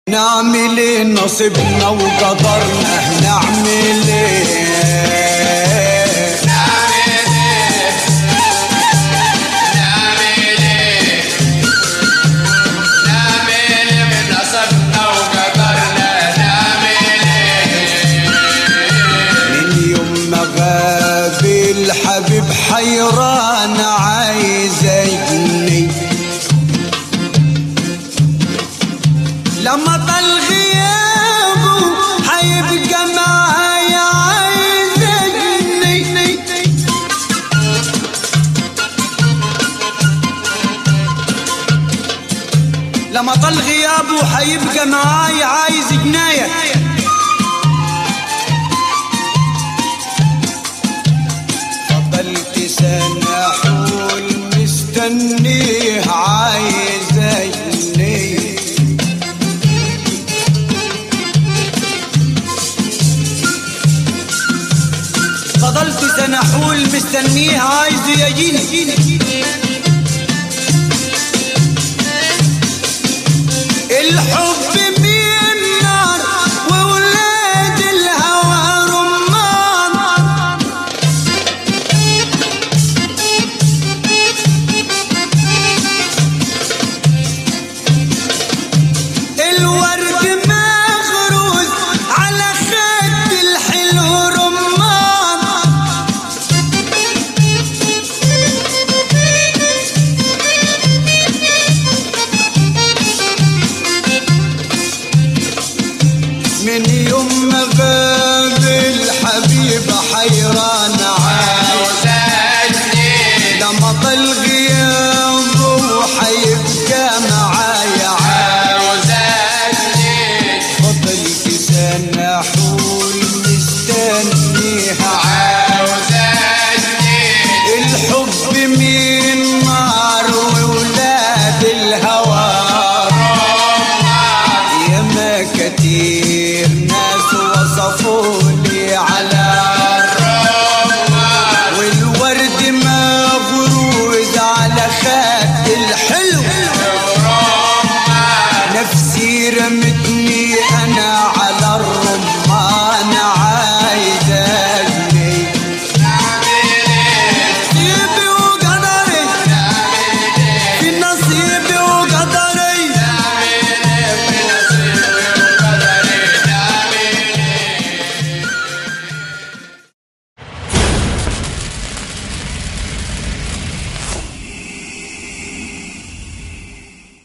نعمل ايه نصيبنا وقدرنا نعمل ايه من يوم ما غاب الحبيب حيران عايز يجني لما طال غيابه حيبقى معايا عايز يجني لما طال غيابه حيبقى معايا عايز جنايه فضلت سنة حول مستنيه عايز أجنيه فضلت سنة حول مستنيه عايز يجيني الحب